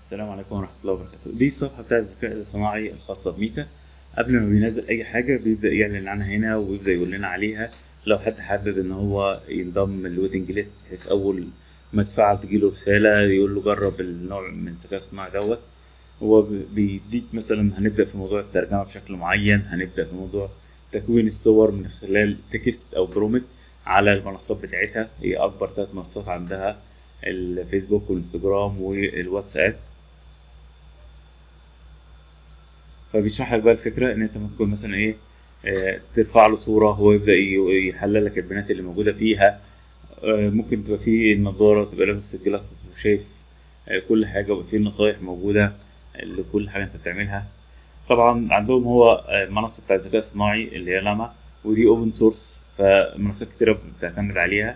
السلام عليكم ورحمة الله وبركاته دي الصفحة بتاعت الذكاء الصناعي الخاصة بميكا قبل ما بينزل أي حاجة بيبدأ يعلن عنها هنا ويبدأ يقول لنا عليها لو حد حابب إن هو ينضم للويتنج ليست بحيث أول ما تفعل تجيله رسالة يقول له جرب النوع من الذكاء الصناعي دوت هو بيديك مثلا هنبدأ في موضوع الترجمة بشكل معين هنبدأ في موضوع تكوين الصور من خلال تكست أو برومت على المنصات بتاعتها هي أكبر تلات منصات عندها الفيسبوك والانستجرام والواتساب فبيشرح لك بقى الفكره ان انت ممكن مثلا ايه آه، ترفع له صوره هو يبدا ي- يحلل لك البيانات اللي موجوده فيها آه، ممكن تبقى فيه النضاره تبقى لابس الجلاسس وشايف آه، كل حاجه ويبقى فيه نصايح موجوده لكل حاجه انت بتعملها طبعا عندهم هو آه، منصه بتاع الذكاء الصناعي اللي هي لاما ودي اوبن سورس فمنصات كتيره بتعتمد عليها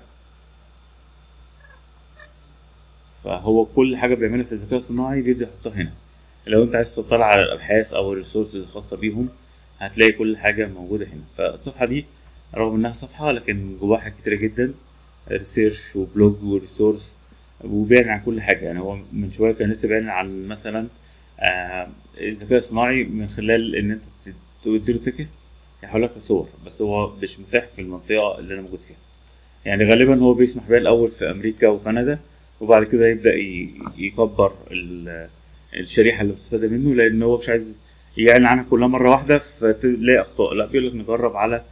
فهو كل حاجه بيعملها في الذكاء الصناعي بيبدا يحطها هنا لو انت عايز تطلع على الابحاث او الريسورسز الخاصه بيهم هتلاقي كل حاجه موجوده هنا فالصفحه دي رغم انها صفحه لكن جواها حاجات كتيره جدا ريسيرش وبلوج وريسورس وبيعلن عن كل حاجه يعني هو من شويه كان لسه بيعلن عن مثلا آه، الذكاء الصناعي من خلال ان انت تديله تكست يحول لك لصور بس هو مش متاح في المنطقه اللي انا موجود فيها يعني غالبا هو بيسمح بيها الاول في امريكا وكندا وبعد كده يبدا ي- يكبر ال- الشريحه اللي مستفاده منه لان هو مش عايز يعلن عنها كلها مره واحده فتلاقي اخطاء لا بيقول لك نجرب على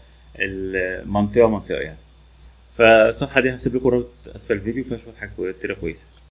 المنطقه منطقه يعني فالصفحه دي هسيب لكم رابط اسفل الفيديو فيها شويه حاجات كتيره كويسه